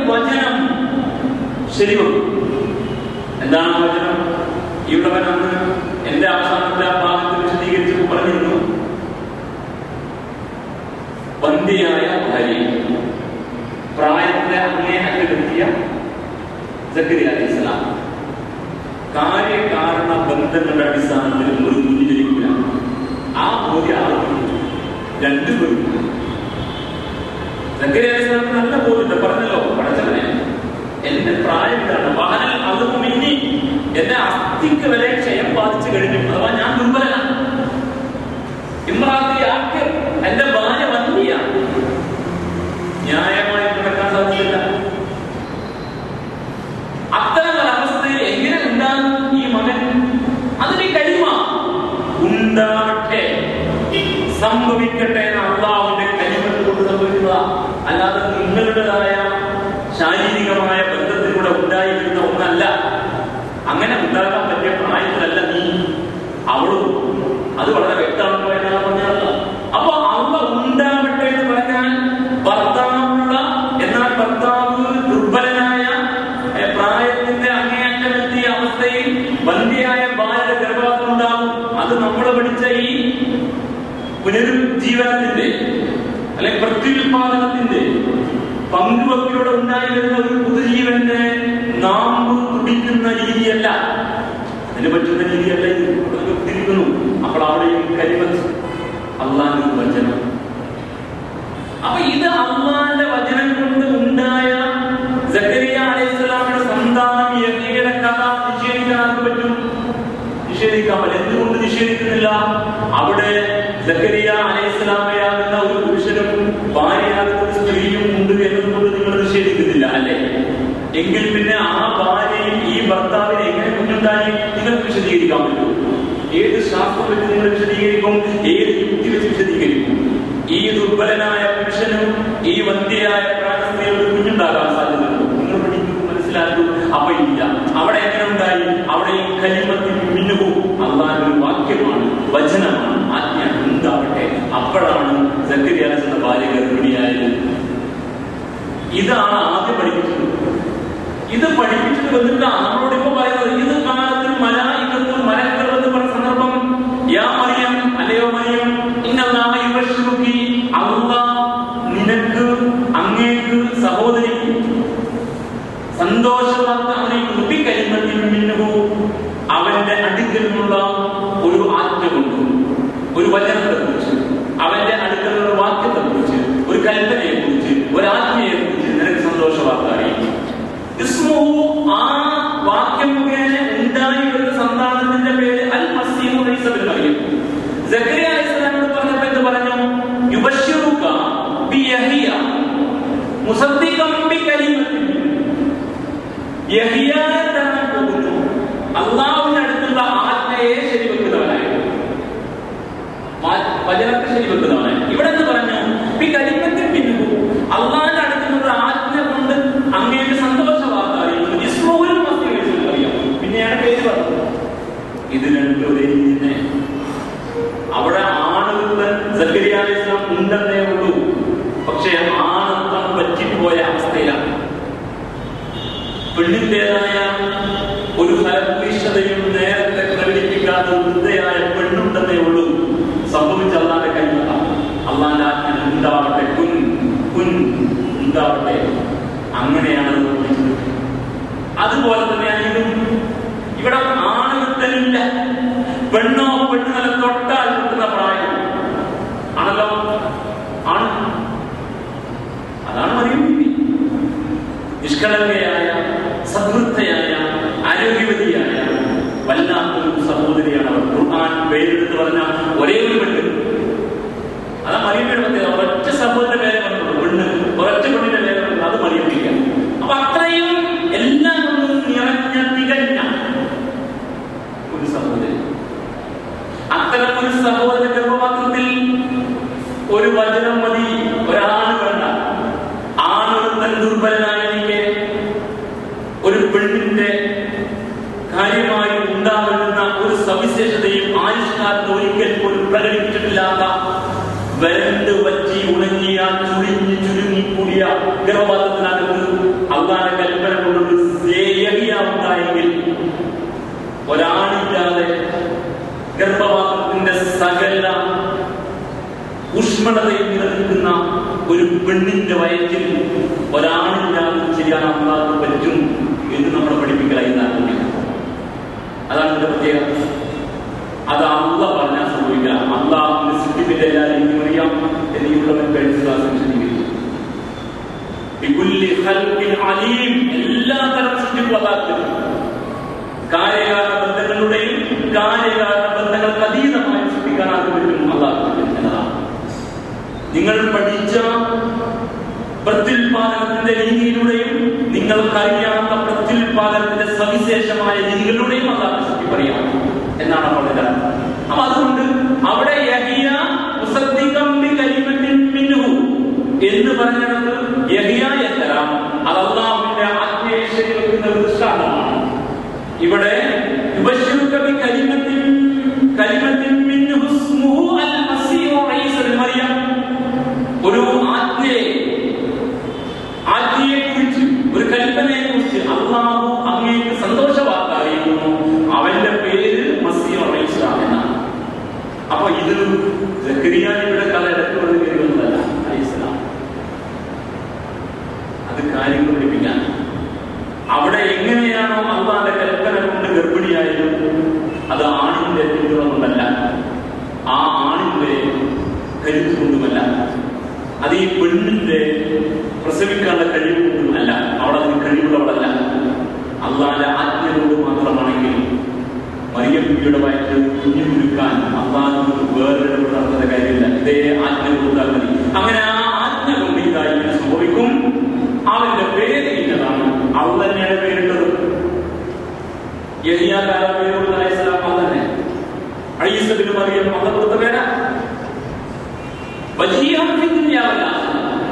വചനം ശരിവെക്കും എന്താണ് വചനം ഇവിടെ അന്ന് എന്റെ അവസാനത്തെ ആ ഭാഗത്ത് വിശദീകരിച്ച് പറഞ്ഞിരുന്നു വന്ധ്യയായ ഭാര്യ പ്രായത്തിലെ അങ്ങേ അറ്റെത്തിയ സക്കരിയ അലൈഹിസ്സലാം കാര്യകാരണ ബന്ധങ്ങളുടെ അടിസ്ഥാനത്തിൽ ഒരു കുഞ്ഞു ജനിക്കില്ല ആ ബോധ്യം ആർക്കും രണ്ടുപേരും സക്കരിയ അലൈഹിസ്സലാം നല്ല ബോധ്യമുണ്ട് പറഞ്ഞല്ലോ പഠിച്ചവനെ എന്റെ പ്രായം ഇതാണ് വാഹനൽ അതും ഇനി എന്റെ അസ്ഥിക്ക് വരെ ക്ഷയം ബാധിച്ചു കഴിഞ്ഞു അഥവാ ഞാൻ ദുർബലനാണ് ഇമ്രാത്തി ആക്ക് എന്റെ ഭാര്യ വന്യ ന്യായമായി നടക്കാൻ സാധ്യതയില്ല അത്തരം ഒരവസ്ഥയിൽ എങ്ങനെ ഉണ്ടാകും ഈ മകൻ അതിന് കഴിമ ഉണ്ടാവട്ടെ സംഭവിക്കട്ടെ എന്ന് അള്ളാഹുവിന്റെ കഴിമത്ത് കൊണ്ട് സംഭവിക്കുക അല്ലാതെ നിങ്ങളുടേതായ ശാരീരികമായ ബന്ധത്തിലൂടെ ഉണ്ടായി വരുന്ന ഒന്നല്ല അങ്ങനെ ഉണ്ടാകാൻ പറ്റിയ പ്രായത്തിലല്ല നീ അവളും അത് വളരെ വ്യക്തമാണല്ലോ എന്നാണ് പറഞ്ഞത് അപ്പൊ അവ ഉണ്ടാവട്ടെ എന്ന് പറഞ്ഞാൽ ഭർത്താവുള്ള എന്നാൽ ഭർത്താവ് ദുർബലനായ ഏ, പ്രായത്തിന്റെ അങ്ങേയറ്റമെത്തിയ അവസ്ഥയിൽ ബന്ധിയായ ഭാര്യ ഗർഭപാത്രം ഉണ്ടാവും അത് നമ്മൾ പഠിച്ച ഈ പുനരുജ്ജീവനത്തിന്റെ അല്ലെങ്കിൽ പ്രത്യുൽപാദനത്തിന്റെ പങ്കുവെപ്പിലൂടെ ഉണ്ടായി വരുന്ന ഒരു പുതുജീവന്റെ നാമ്പ് തുടിക്കുന്ന രീതിയല്ല അതിന് പറ്റുന്ന രീതിയല്ല ഇത് അതൊക്കെ തിരിക്കുന്നു അപ്പോൾ അവിടെയും കരിമത്ത് അള്ളാന്റെ വചനം അപ്പൊ ഇത് അള്ളാന്റെ വചനം കൊണ്ട് ഉണ്ടായ സക്കരിയ അലൈഹിസ്സലാമിന്റെ സന്താനം യഹ്യയുടെ കഥ നിഷേധിക്കാൻ ആർക്ക് പറ്റും നിഷേധിക്കാൻ പറ്റില്ല എന്തുകൊണ്ട് നിഷേധിക്കുന്നില്ല അവിടെ സക്കരിയ അലൈഹിസ്സലാമയാകുന്ന ഒരു പുരുഷനും ഭാര്യയാകുന്ന ഒരു സ്ത്രീയും ഉണ്ട് എന്നതുകൊണ്ട് നിങ്ങൾ നിഷേധിക്കുന്നില്ല അല്ലേ എങ്കിൽ പിന്നെ ആ ഭാര്യയും ഈ ഭർത്താവിനെ എങ്ങനെ കുഞ്ഞുണ്ടായി നിങ്ങൾക്ക് വിശദീകരിക്കാൻ പറ്റും ഏത് ശാസ്ത്രം വെച്ച് നിങ്ങൾ വിശദീകരിക്കും ഏത് യുക്തി വെച്ച് വിശദീകരിക്കും ഈ ദുർബലനായ പുരുഷനും ഈ വന്ധ്യയായ പ്രാണസ്ത്രീയോട് കുഞ്ഞുണ്ടാകാൻ സാധ്യതയുണ്ടോ നിങ്ങൾ പഠിക്കും മനസ്സിലാക്കും അപ്പൊ ഇല്ല അവിടെ എങ്ങനെ ഉണ്ടായി അവിടെ ഈ കലിമത്തിൽ മിന്നുവും അള്ളാഹ് ഒരു വാക്യമാണ് വചനമാണ് ആജ്ഞ ഉണ്ടാവട്ടെ അപ്പോഴാണ് സക്കരിയാസ് എന്ന ഭാര്യ ഗർഭിണിയായത് ഇതാണ് ആദ്യം പഠിപ്പിച്ചത് ഇത് പഠിപ്പിച്ചിട്ട് വന്നിട്ടാണ് നമ്മളോട് ഇപ്പൊ പറയുന്നത് ഇത് കാലത്തിൽ മലായികത്തും മലക്കൾ എന്ന് പറഞ്ഞ സന്ദർഭം യാ മറിയം അല്ലയോ മറിയം ഇന്നല്ലാഹ യുബശ്ശിറുകി അല്ലാഹ് നിനക്ക് അങ്ങേക്ക് സഹോദരി സന്തോഷവാർത്ത അറിയിക്കുന്നു ബി കലിമത്തിൽ മിന്നുഹു അവന്റെ അടുക്കൽ നിന്നുള്ള ഒരു ആജ്ഞ കൊണ്ട് ഒരു വചനത്തെ കുറിച്ച് അവന്റെ അടുക്കൽ നിന്നുള്ള വാക്യത്തെ കുറിച്ച് ഒരു കൽപ്പനയെ കുറിച്ച് ഒരു ആജ്ഞയെ കുറിച്ച് നിനക്ക് സന്തോഷവാർത്ത അറിയിക്കും ഇസ്മുഹു ആ വാക്യം മുഖേന ഉണ്ടായി വരുന്ന സന്താനത്തിന്റെ പേര് അൽ മസീഹു ഈസ ബിൻ മറിയം സക്കരിയ അലൈഹിസ്സലാമിനോട് പറഞ്ഞപ്പോൾ എന്ത് പറഞ്ഞു യുബശ്ശിറുക ബി യഹിയ മുസദ്ദിഖം ബി കലിമത്തിൻ യഹിയാനെ തരാൻ പോകുന്നു അള്ളാഹുവിന്റെ അടുത്തുള്ള ആജ്ഞയെ ശരിവെക്കുന്നവനായി വാ- വചനത്തെ ശരിവെക്കുന്നവനായി ഇവിടെ എന്ന് പറഞ്ഞു ഈ കരിമത്തിൽ പിന്നു അള്ളാഹിന്റെ അടുത്തുള്ള ആജ്ഞ കൊണ്ട് അങ്ങേക്ക് സന്തോഷ വാർത്ത അറിയുന്നു ഇസ്മോഹുൽ മസ്തിയിൽ അറിയാം പിന്നെയാണ് പേര് പറഞ്ഞത് ഇത് രണ്ടും ഒരേ രീതി തന്നെ അവിടെ ആണുങ്ങൾ സക്കരിയ അലൈഹി ഇസ്ലാം ഉണ്ടെന്നേ ഉള്ളൂ പക്ഷേ ആണത്വം പറ്റിപ്പോയ അവസ്ഥയിലാണ് പെണ്ണിന്റേതായ ഒരു ഫലഭൂയിഷ്ഠതയും നേരത്തെ പ്രകടിപ്പിക്കാത്ത വൃദ്ധയായ പെണ്ണുണ്ടെന്നേ ഉള്ളൂ സംഭവിച്ച അള്ളാന്റെ കൈമത അള്ളാന്റെ ആജ്ഞ ഉണ്ടാവട്ടെ കുൻ കുൻ ഉണ്ടാവട്ടെ അങ്ങനെയാണ് അത് സംഭവിച്ചത് അതുപോലെ തന്നെയാണ് ഇതും ഇവിടെ ആണുത്തലില്ല പെണ്ണോ പെണ്ണുങ്ങളെ തൊട്ടാൽ കിട്ടുന്ന പ്രായം ആണല്ലോ ആണ് അതാണ് മറിയം ബീവി നിഷ്കളങ്കയായ സദ്വൃദ്ധയായ ആരോഗ്യവതിയായ വല്ലാത്തൊരു സഹോദരിയാണ് അവർ ഖുർആൻ പേരെടുത്ത് പറഞ്ഞ ഒരേ ഒരു പെണ്ണ് അതാ മറിയമ്മയുടെ പ്രത്യേകത ഒരൊറ്റ സഹോദരന്റെ പേരെ പറഞ്ഞുള്ളൂ പെണ്ണ് ഒരൊറ്റ പെണ്ണിന്റെ പേരെ പറഞ്ഞു അത് മറിയമ്മിക്ക അപ്പൊ അത്രയും എല്ലാം കൊണ്ടും നിറഞ്ഞ തികഞ്ഞ ഒരു സഹോദരി അത്തരം ഒരു സഹോദര ഗർഭപാത്രത്തിൽ ഒരു വചനം മതി ഒരാണ് വേണ്ട ആണൊരുത്തൻ ദുർബലനായ എനിക്ക് ഒരു പെണ്ണിന്റെ കാര്യമായി ഉണ്ടാകുന്ന ഒരു സവിശേഷതയും ആയുഷ്കാലത്ത് ഒരിക്കൽ പോലും പ്രകടിപ്പിച്ചിട്ടില്ലാത്ത വരണ്ട് വറ്റി ഉണങ്ങിയ ചുരുങ്ങി ചുരുങ്ങി കൂടിയ ഗർഭപാത്രത്തിനകത്ത് അള്ളാന്റെ കൽപ്പന കൊണ്ടൊരു യഹിയ ഉണ്ടായെങ്കിൽ ഒരാളില്ലാതെ ഗർഭപാത്രത്തിന്റെ സകല ഊഷ്മളതയിൽ നിലനിൽക്കുന്ന ഒരു പെണ്ണിന്റെ വയറ്റിൽ ഒരാളില്ലാതെ ചെയ്യാൻ അള്ളാഹ് പറ്റും എന്ന് നമ്മൾ പഠിപ്പിക്കലായി താല്പര്യം അതാണ് ഇതിന്റെ പ്രത്യേകത അത് അള്ള പറഞ്ഞാൽ സംഭവിക്കുക അള്ളാഹുന്റെ സൃഷ്ടിപ്പിന്റെ എല്ലാ രീതിയും അറിയാം എന്നിവരുള്ളവൻ കഴിഞ്ഞ ക്ലാസ് വിശദീകരിച്ചു ബികുല്ലി ഖൽഖിൻ അലീം എല്ലാ തരം സൃഷ്ടിപ്പും അള്ളാഹ് കാര്യകാല ബന്ധങ്ങളുടെയും കാര്യകാല ബന്ധങ്ങൾക്ക് അതീതമായി സൃഷ്ടിക്കാൻ ആർക്ക് പറ്റും അള്ളാഹ് എന്നതാണ് നിങ്ങൾ പഠിച്ച പ്രത്യുൽപാദനത്തിന്റെ രീതിയിലൂടെയും നിങ്ങൾക്കറിയാത്ത പ്രത്യുൽപാദനത്തിന്റെ സവിശേഷമായ രീതികളിലൂടെയും അള്ളാഹ് സൃഷ്ടി പറയാം എന്നാണ് പറഞ്ഞത് അപ്പൊ അതുകൊണ്ട് അവിടെ യഹിയ മുസദ്ദിഖം ബി കലിമത്തിൻ മിൻഹു എന്ന് പറഞ്ഞിടത്ത് യഹിയ എത്തരാം അത് അള്ളാഹുവിന്റെ ആത്മീയശരീരത്തിന്റെ ഒരു ദൃഷ്ടാന്തമാണ് ഇവിടെ യുബശ്ശിറുക ബി കലിമത്തിൻ കലിമത്തിൻ മിൻഹു ഇസ്മുഹു അൽ മസീഹു ഈസ ഇബ്നു മറിയം ഒരു ആജ്ഞയെ ആജ്ഞയെ കുറിച്ച് ഒരു കൽപ്പനയെ കുറിച്ച് അള്ളാഹു അങ്ങേക്ക് സന്തോഷവാർത്ത അറിയിക്കുന്നു അവന്റെ പേര് മസീഹ് ഈസ എന്നാണ് അപ്പൊ ഇത് സക്കരിയാനിയുടെ കഥ ഇടയ്ക്ക് വന്ന് കയറുന്നതല്ല അലൈഹിസ്സലാം അത് കാര്യങ്ങൾ പഠിപ്പിക്കാൻ അവിടെ എങ്ങനെയാണോ അള്ളാന്റെ കൽപ്പന കൊണ്ട് ഗർഭിണിയായാലും അത് ആണിന്റെ പിന്തുണ കൊണ്ടല്ല ആ ആണിന്റെ കരുത്ത് കൊണ്ടുമല്ല അത് ഈ പെണ്ണിന്റെ പ്രസവിക്കാനുള്ള കഴിവ് കൊണ്ടുമല്ല അവിടെ അതിന് കഴിവുള്ളവളല്ല അള്ളാന്റെ ആജ്ഞ കൊണ്ട് മാത്രമാണെങ്കിൽ മറിയമ്പിയുടെ വയറ്റിൽ കുഞ്ഞു കുരുക്കാൻ അള്ളാഹ് വേറെ നടത്തുന്ന കാര്യമില്ല ഇതേ ആജ്ഞ കൊടുത്താൽ മതി അങ്ങനെ ആ ആജ്ഞ കൊണ്ട് ഈ കാര്യം സംഭവിക്കും അവന്റെ പേര് ഇന്നതാണ് അവൾ തന്നെയാണ് പേരിട്ടത് യഹിയാകാല പേരുള്ള അലൈഹിസ്സലാം അവൾ തന്നെ അഴീസബിന് മറിയം അവൾ കൊടുത്ത പേരാ വജീഹം ഫി ദുനിയാ വൽ ആഖിറ.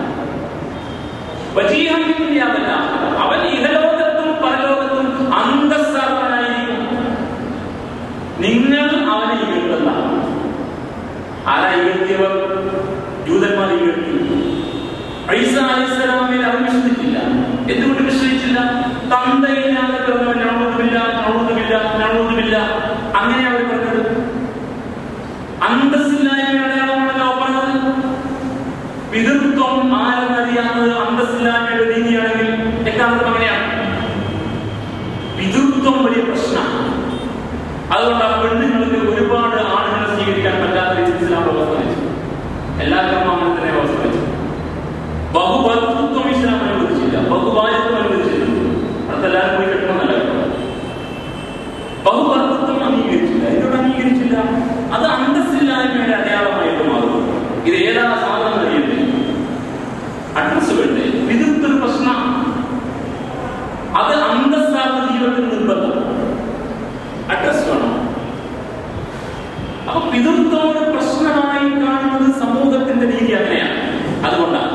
വജീഹം ഫി ദുനിയാ വൽ ആഖിറ. അവൻ ഇഹലോകത്തും പരലോകത്തും അന്തസ്സാർവനായിരിക്കും നിങ്ങൾ അവനെ ഇകഴ്ത്തല്ല ആരാ ഇകഴ്ത്തിയവർ ജൂതന്മാർ ഇകഴ്ത്തി ഐസ അലൈഹിസ്സലാമിൽ അവർ വിശ്വസിച്ചില്ല എന്തുകൊണ്ട് വിശ്വസിച്ചില്ല തന്തയില്ലാതെ പിറന്നവൻ നഴുതുമില്ല നഴുതുമില്ല നഴുതുമില്ല അങ്ങനെ അവർ പറഞ്ഞത് അന്തസ്സില്ലായ്മ അടയാളമാണല്ലോ പറഞ്ഞത് പിതൃത്വം ആരെന്നറിയാവുന്നത് അന്തസ്സില്ലായ്മയുടെ രീതിയാണെങ്കിൽ എക്കാലത്തും അങ്ങനെയാണ് പിതൃത്വം വലിയ പ്രശ്നമാണ് അതുകൊണ്ട് ആ പെണ്ണുങ്ങൾക്ക് ഒരുപാട് ആണുങ്ങളെ സ്വീകരിക്കാൻ പറ്റാത്ത രീതിയിൽ ഇസ്ലാം വ്യവസ്ഥ വെച്ചു എല്ലാവർക്കും അങ്ങനെ തന്നെ വ്യവസ്ഥ വെച്ചു ബഹുഭർത്തൃത്വം ഇസ്ലാം അനുവദിച്ചില്ല ബഹുഭാര്യത്വം അനുവദിച്ചിട്ടുണ്ട് അതെല്ലാവരും പോയി കെട്ടണമെന്നല്ല കേട്ടോ ബഹുഭർത്തൃത്വം അംഗീകരിച്ചില്ല ഇതിനോട് അംഗീകരിച്ചില്ല അത് അന്തസ്സില്ലായ്മയുടെ അടയാളമായിട്ട് മാറും ഇത് ഏതാ സാധനം അറിയണ്ടേ അഡ്രസ് വേണ്ടേ പിതൃത്വ പ്രശ്നം അത് അന്തസ്സാർന്ന ജീവിതത്തിൽ നിർബന്ധം അഡ്രസ് വേണം അപ്പൊ പിതൃത്വം ഒരു പ്രശ്നമായി കാണുന്നത് സമൂഹത്തിന്റെ രീതി അങ്ങനെയാണ് അതുകൊണ്ടാണ്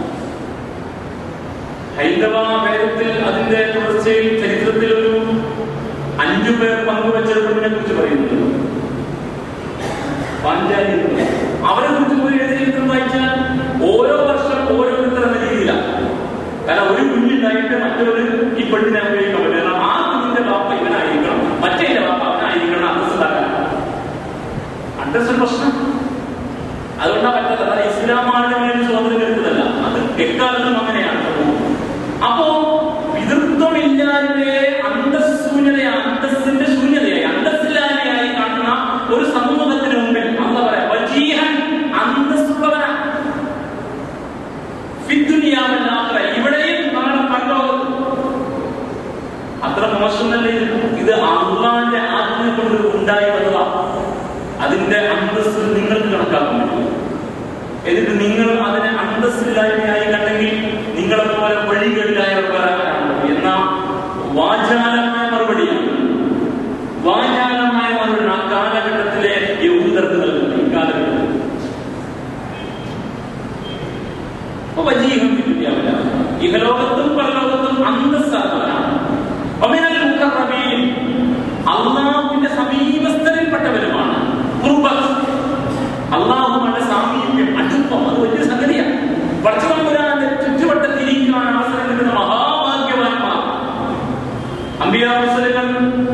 ഹൈന്ദവ വേദത്തിൽ അതിന്റെ തുടർച്ചയിൽ ചരിത്രത്തിൽ ഒരു അഞ്ചു പേർ പങ്കുവച്ച പെണ്ണിനെ കുറിച്ച് പറയുന്നുണ്ട് പാഞ്ചാലി എന്ന് പറയും. അവരെ കുറിച്ച് പോയി എഴുതിയ ചരിത്രം വായിച്ചാൽ ഓരോ വർഷം ഓരോരുത്തർ എന്ന രീതിയിലാണ് കാരണം ഒരു കുഞ്ഞുണ്ടായിട്ട് മറ്റൊരു ഈ പെണ്ണിനെ ഉപയോഗിക്കാൻ പറ്റില്ല കാരണം ആ കുഞ്ഞിന്റെ വാപ്പ ഇവനായിരിക്കണം മറ്റേ വാപ്പ അവനായിരിക്കണം അന്തസ്സുണ്ടാക്കാൻ അഡ്രസ് ഒരു പ്രശ്നം അതുകൊണ്ടാ പറ്റാത്ത അതായത് ഇസ്ലാമാണ് മേൽ സ്വാതന്ത്ര്യം എടുത്തതല്ല അത് എക്കാലത്തും അങ്ങനെയാണ് അപ്പോ പിതൃത്വമില്ലാതെ അന്തഃശൂന്യതയായി അന്തസ്സിന്റെ ശൂന്യതയായി അന്തസ്സില്ലാതെയായി കാണുന്ന ഒരു സമൂഹത്തിന് മുമ്പിൽ എന്താ പറയാ വജീഹൻ അന്തസ്സുള്ളവനാ ഫിദ്ദുനിയാവല്ലാത്ത ഇവിടെയും നാളെ പരലോകത്തും അത്ര മോശമല്ലേ ഇത്? ഇത് അള്ളാന്റെ ആജ്ഞ കൊണ്ട് ഉണ്ടായി വന്നതാ അതിന്റെ അന്തസ് നിങ്ങൾക്ക് കണക്കാക്കാൻ പറ്റും എന്നിട്ട് നിങ്ങൾ അതിനെ അന്തസ്സില്ലായ്മയായി കണ്ടെങ്കിൽ നിങ്ങളെ പോലെ വഴികളിലായവർ വരാനാണ് എന്ന വാചാലമായ മറുപടിയാണ് വാചാലമായ മറുപടി ആ കാലഘട്ടത്തിലെ യഹൂദർക്ക് നൽകുന്നത് ഈ കാലഘട്ടത്തിൽ അപ്പൊ വജീഹം വിദ്യാവില്ല ഇഹലോകത്തും പരലോകത്തും അന്തസ്സാർന്നവനാണ് ഒമിനൽ മുഖറബീൻ അള്ളാഹുവിന്റെ സമീപസ്ഥരിൽപ്പെട്ടവരുമാണ് ഖുർബത്ത് അള്ളാഹുമാരുടെ സാമീപ്യം അടുപ്പം അത് വലിയ സംഗതിയാണ് പടച്ചതമ്പുരാന്റെ ചുറ്റുവട്ടത്തിരിക്കാൻ അവസരം കിട്ടുന്ന മഹാഭാഗ്യവാൻ അമ്പിയാവസരങ്ങൾ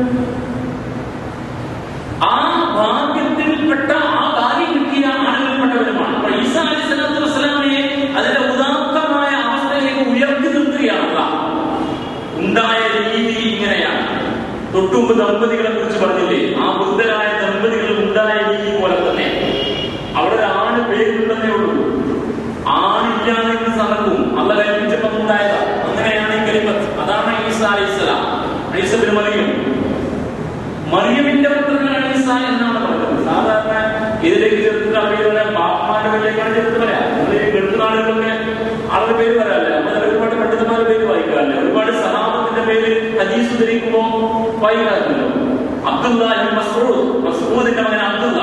ആ ഭാഗ്യത്തിൽപ്പെട്ട ആ കാര്യം കിട്ടിയ ആളുകൾപ്പെട്ടവരുമാണ് അപ്പൊ ഈസാ അലൈഹി സ്വലാത്തു വസ്സലാമിനെ അതിന്റെ ഉദാത്തമായ അവസ്ഥയിലേക്ക് ഉയർത്തി നിർത്തുകയാണ് അള്ളാഹ്. ഉണ്ടായ രീതി ഇങ്ങനെയാണ് തൊട്ടുമുമ്പ് ദമ്പതികളെ കുറിച്ച് പറഞ്ഞില്ലേ ആ വൃദ്ധരായ ദമ്പതികൾ ഉണ്ടായ രീതി പോലെ തന്നെ അവിടെ ഒരു ആണ് പേരുണ്ടെന്നേ ഉള്ളൂ ആണില്ലാതെ ഇത് നടക്കും അല്ല കൽപ്പിച്ചപ്പം ഉണ്ടായതാ അങ്ങനെയാണ് ഈ കലിമത്ത് അതാണ് ഈസാ അലൈഹിസ്സലാം ഈസബിന് മറിയം മറിയമിന്റെ പുത്രനാണ് ഈസ എന്നാണ് പറയുന്നത് സാധാരണ ഇതിലേക്ക് ചേർത്തിട്ട് അവരുടെ ബാപ്പമാരുടെ പേരിലേക്കാണ് ചേർത്ത് പറയാം നമ്മൾ ഈ ഗൾഫ് നാടുകളിലൊക്കെ ആളുടെ പേര് പറയാറില്ല നമ്മൾ ഒരുപാട് പണ്ഡിതന്മാരുടെ പേര് വായിക്കാറില്ല ഒരുപാട് സഹാബത്തിന്റെ പേര് ഹദീസ് ഉദ്ധരിക്കുമ്പോ വായിക്കാറില്ലല്ലോ അബ്ദുള്ള ഇബ്നു മസ്ഊദ് മസ്ഊദിന്റെ മകൻ അബ്ദുള്ള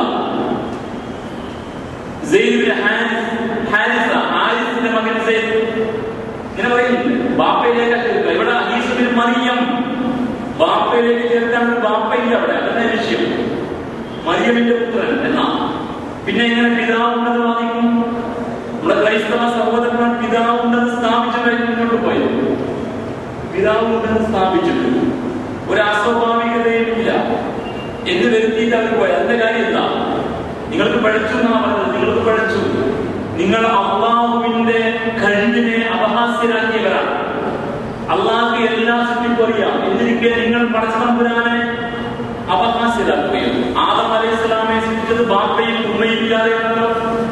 സെയ്ദ് ഇബ്നു ഹാരിസ് ഹാരിസ ഹാരിസിന്റെ മകൻ സെയ്ദ് ഇങ്ങനെ പറയുന്നു ബാപ്പയിലേക്ക് ചേർക്കുക ഇവിടെ ഹദീസുബിൻ മറിയം ബാപ്പയിലേക്ക് ചേർക്കാൻ ഒരു ബാപ്പയില്ല അവിടെ അതന്നെ വിഷയം മറിയമിന്റെ പുത്രൻ എന്നാ പിന്നെ എങ്ങനെ പിതാവുണ്ടെന്ന് വാദിക്കും നമ്മുടെ ക്രൈസ്തവ സഹോദരന്മാർ പിതാവുണ്ടെന്ന് സ്ഥാപിച്ചിട്ടായി മുന്നോട്ട് പോയത് പിതാവുണ്ടെന്ന് സ്ഥാപിച്ചിട്ട് ഒരു അസ്വാഭാവികതയും ഇല്ല എന്ന് വരുത്തിയിട്ട് അവർ പോയി അതിന്റെ കാര്യം എന്താ നിങ്ങൾക്ക് പഠിച്ചു എന്നാ പറഞ്ഞത് നിങ്ങൾക്ക് പഠിച്ചു നിങ്ങൾ അള്ളാഹുവിന്റെ കഴിവിനെ അപഹാസ്യരാക്കിയവരാണ് അള്ളാഹ് എല്ലാ സൃഷ്ടിക്കും അറിയാം എന്നിരിക്കെ നിങ്ങൾ പടച്ചതമ്പുരാനെ അപഹാസ്യരാക്കുകയും ആദം അലൈഹി സ്വലാമെ സൃഷ്ടിച്ചത് ബാപ്പയും ഉമ്മയും ഇല്ലാതെയാണല്ലോ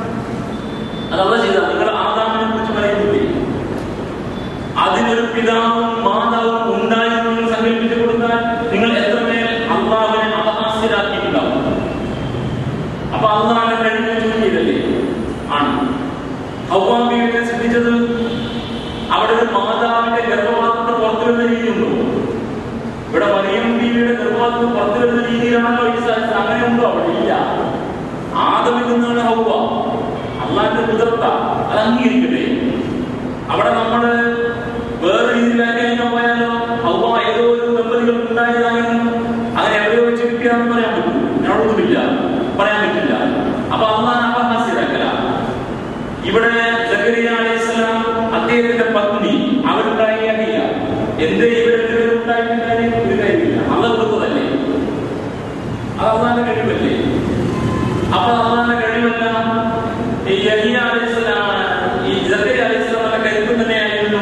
അതല്ല ചെയ്ത നിങ്ങൾ ആദാമിനെ കുറിച്ച് പറയുന്നില്ലേ അതിനൊരു പിതാവും മാതാവും ഉണ്ടായിരുന്നു എന്ന് സങ്കല്പിച്ചു കൊടുത്താൽ നിങ്ങൾ എത്രമേൽ അള്ളാഹുവിനെ അപഹാസ്യരാക്കിയിട്ടുണ്ടാവും അപ്പൊ അള്ളാഹെ കഴിഞ്ഞ ചൊല്ലിയതല്ലേ ആണ് ഹൗവാബിയെ സൃഷ്ടിച്ചത് അവിടെ ഒരു മാതാവിന്റെ ഗർഭപാത്രത്തെ പുറത്തു വരുന്ന രീതിയുണ്ടോ ഇവിടെ മറിയം ബീവിയുടെ ഗർഭപാത്രത്തെ പുറത്തു വരുന്ന രീതിയിലാണല്ലോ ഈ സാധിച്ചത് അങ്ങനെ ഉണ്ടോ അവിടെ ഇല്ല ആദമിൽ നിന്നാണ് ഹൗവ അള്ളാന്റെ കുതിർത്ത അത് അംഗീകരിക്കട്ടെ അവിടെ നമ്മള് വേറെ രീതിയിൽ വ്യാഖ്യാനിക്കാൻ പോയാലോ ഹൗവ ഏതോ ഒരു ദമ്പതികൾ ഉണ്ടായതായിരുന്നു അങ്ങനെ എവിടെയോ വെച്ച് കിട്ടിയാന്ന് പറയാൻ പറ്റും ഞാനൊന്നുമില്ല പറയാൻ പറ്റില്ല അപ്പൊ അള്ളാൻ അപഹാസ്യരാക്കല ഇവിടെ സക്കരിയ അലൈഹിസ്സലാം അദ്ദേഹത്തിന്റെ പത്നി അവരുണ്ടാക്കിയില്ല എന്തേ ഇവരെല്ലാവരും ഉണ്ടായിരുന്ന കാര്യം ഒരു കാര്യമില്ല അള്ള കൊടുത്തതല്ലേ അത് അള്ളാന്റെ കഴിവല്ലേ അപ്പൊ അള്ളാന്റെ കഴിവല്ല ഈ യഹിയ അലൈഹിസ്സലാം ഈ സക്കരിയ അലൈഹിസ്സലാം കരുത്ത് തന്നെയായിരുന്നു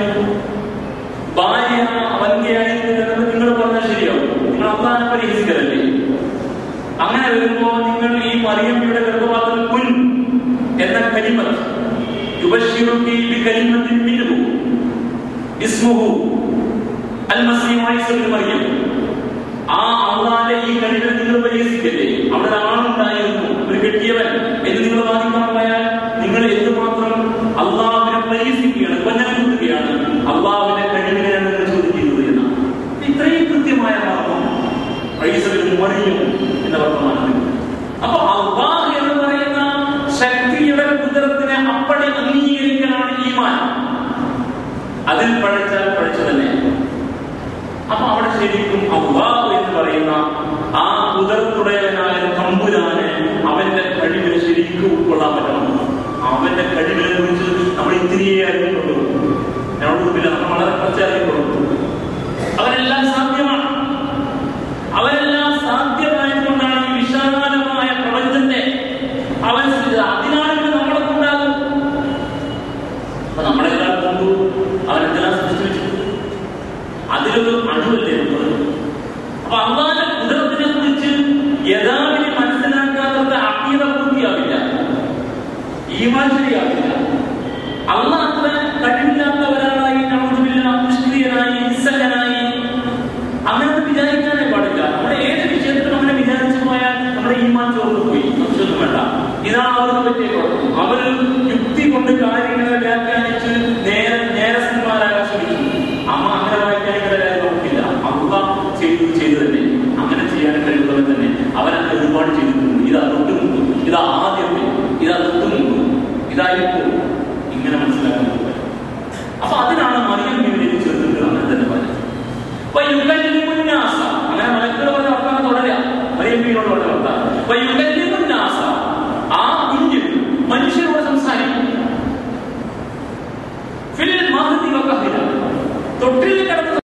ഭാര്യ വന്ധ്യയായിരുന്നു എന്ന് നിങ്ങൾ പറഞ്ഞാൽ ശരിയാവും നിങ്ങൾ അള്ളാനെ പരിഹസിക്കലല്ലേ അങ്ങനെ വരുമ്പോ നിങ്ങൾ ഈ മറിയമ്മയുടെ ഗർഭപാത്രത്തിൽ കുൻ എന്ന കലിമത്ത് യുബശ്ശിറുക്കി ബികലിമത്തിൻ മിൻഹു ഇസ്മുഹു അൽമസീഹ് ഈസ ഇബ്നു മറിയം ആ അള്ളാന്റെ ഈ കഴിവിനെ നിങ്ങൾ പരിഹസിക്കല്ലേ അവിടെ ഒരു ആണുണ്ടായിരുന്നു ഒരു കെട്ടിയവൻ എന്ന് നിങ്ങൾ വാദിക്കാൻ പോയാൽ നിങ്ങൾ എന്തുമാത്രം അള്ളാഹുവിനെ പരിഹസിക്കുകയാണ് കൊഞ്ഞനം കുത്തുകയാണ് അള്ളാഹുവിന്റെ കഴിവിനെയാണ് നിങ്ങൾ ചോദിക്കുന്നത് എന്നാണ് ഇത്രയും കൃത്യമായ മാർഗം ഈസബിന് മറിയും എന്ന വർത്തമാനത്തിൽ അപ്പൊ അള്ളാഹ് എന്ന് പറയുന്ന ശക്തിയുടെ കുതിരത്തിനെ അപ്പടി അംഗീകരിക്കലാണ് ഈമാൻ അതിൽ പഴച്ചാൽ പഴച്ചു തന്നെ അപ്പൊ അവിടെ ശരിക്കും അള്ളാഹ് എന്ന് പറയുന്ന ആ കുതിർത്തുടയവനായ തമ്പുരാനെ അവന്റെ കഴിവിനെ ശരിക്കും ഉൾക്കൊള്ളാൻ പറ്റണം അവന്റെ കഴിവിനെ കുറിച്ച് നമ്മൾ ഇത്തിരിയേ അറിയുന്നുള്ളൂ ഞങ്ങളൊന്നുമില്ല നമ്മൾ വളരെ കുറച്ചേ അറിയുള്ളൂ അവരെല്ലാം സാധ്യമാണ് അവരെല്ലാം സാധ്യമായതുകൊണ്ടാണ് ഈ വിശാലമായ പ്രപഞ്ചത്തെ അവൻ സൃഷ്ടിച്ചത് അതിനാണ് ഇവർ നമ്മളെ കൊണ്ടാകും അപ്പൊ നമ്മളെല്ലാം കൊണ്ടു അവരെന്തെല്ലാം സൃഷ്ടിച്ചു വെച്ചു അതിലൊരു അണുവല്ലേ ഉള്ളത് അപ്പൊ അള്ളാന്റെ കുതിരത്തിനെ കുറിച്ച് യഥാവിധി മനസ്സിലാക്കാത്ത അക്കീത പൂർത്തിയാവില്ല ഈമാൻ ശരിയാവില്ല അള്ള അത്ര കഴിവില്ലാത്ത ഒരാളായി നമുക്കില്ല നിഷ്ക്രിയനായി നിസ്സംഗനായി അങ്ങനെ വിചാരിക്കാനേ പാടില്ല നമ്മുടെ ഏത് വിഷയത്തിലും അങ്ങനെ വിചാരിച്ചു പോയാൽ നമ്മുടെ ഈമാൻ ചോർന്നു പോയി സംശയമൊന്നും വേണ്ട ഇതാണ് അവർക്ക് പറ്റിയ കുഴപ്പം അവര്